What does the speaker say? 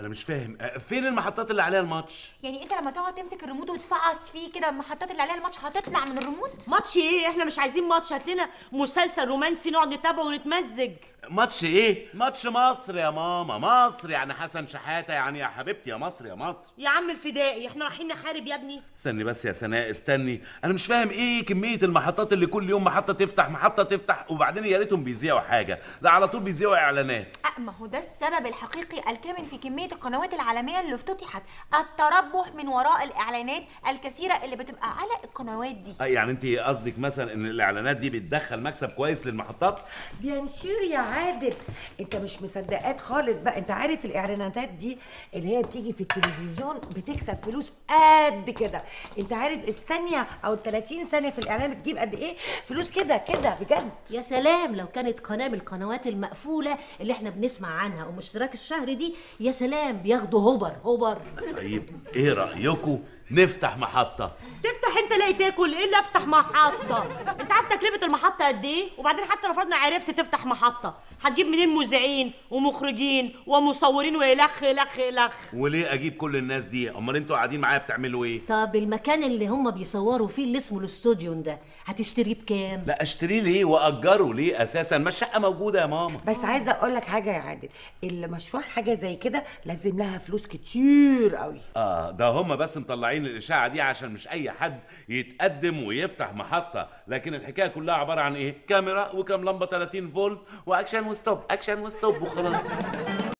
انا مش فاهم آه، فين المحطات اللي عليها الماتش يعني انت لما تقعد تمسك الريموت وتفعص فيه كده المحطات اللي عليها الماتش هتطلع من الريموت ماتش ايه احنا مش عايزين ماتش هات لنا مسلسل رومانسي نقعد نتابعه ونتمزج ماتش ايه ماتش مصر يا ماما مصر يعني حسن شحاته يعني يا حبيبتي يا مصر يا مصر يا عم الفدائي احنا رايحين نحارب يا ابني استني بس يا سناء استني انا مش فاهم ايه كميه المحطات اللي كل يوم محطه تفتح محطه تفتح وبعدين يا ريتهم بيذيعوا حاجه ده على طول بيذيعوا اعلانات أه ما هو ده السبب الحقيقي الكامن في كمية القنوات العالمية اللي افتتحت التربح من وراء الإعلانات الكثيرة اللي بتبقى على القنوات دي آه، يعني انت قصدك مثلا ان الاعلانات دي بتدخل مكسب كويس للمحطات بيان سور يا عادل انت مش مصدقات خالص بقى انت عارف الاعلانات دي اللي هي بتيجي في التلفزيون بتكسب فلوس قد كده انت عارف الثانيه او ال 30 ثانيه في الاعلان بتجيب قد ايه فلوس كده كده بجد يا سلام لو كانت قناه من القنوات المقفوله اللي احنا بنسمع عنها ومشتراك الشهر دي يا سلام بياخدوا هبر هبر طيب ايه رايكم نفتح محطه تفتح انت لاقي تاكل ايه اللي افتح محطه انت عارف تكلفه المحطه قد ايه وبعدين حتى لو فرضنا عرفت تفتح محطه هتجيب منين مذيعين ومخرجين ومصورين والخ الخ الخ وليه اجيب كل الناس دي امال انتوا قاعدين معايا بتعملوا ايه طب المكان اللي هم بيصوروا فيه اللي اسمه الاستوديو ده هتشتريه بكام لا اشتريه ليه واجره ليه اساسا ما الشقه موجوده يا ماما بس عايزه اقول لك حاجه يا عادل المشروع حاجه زي كده لازم لها فلوس كتير قوي اه ده هم بس مطلعين الاشاعه دي عشان مش اي حد يتقدم ويفتح محطه لكن الحكايه كلها عباره عن ايه كاميرا وكام لمبه 30 فولت واكشن وستوب اكشن وستوب وخلاص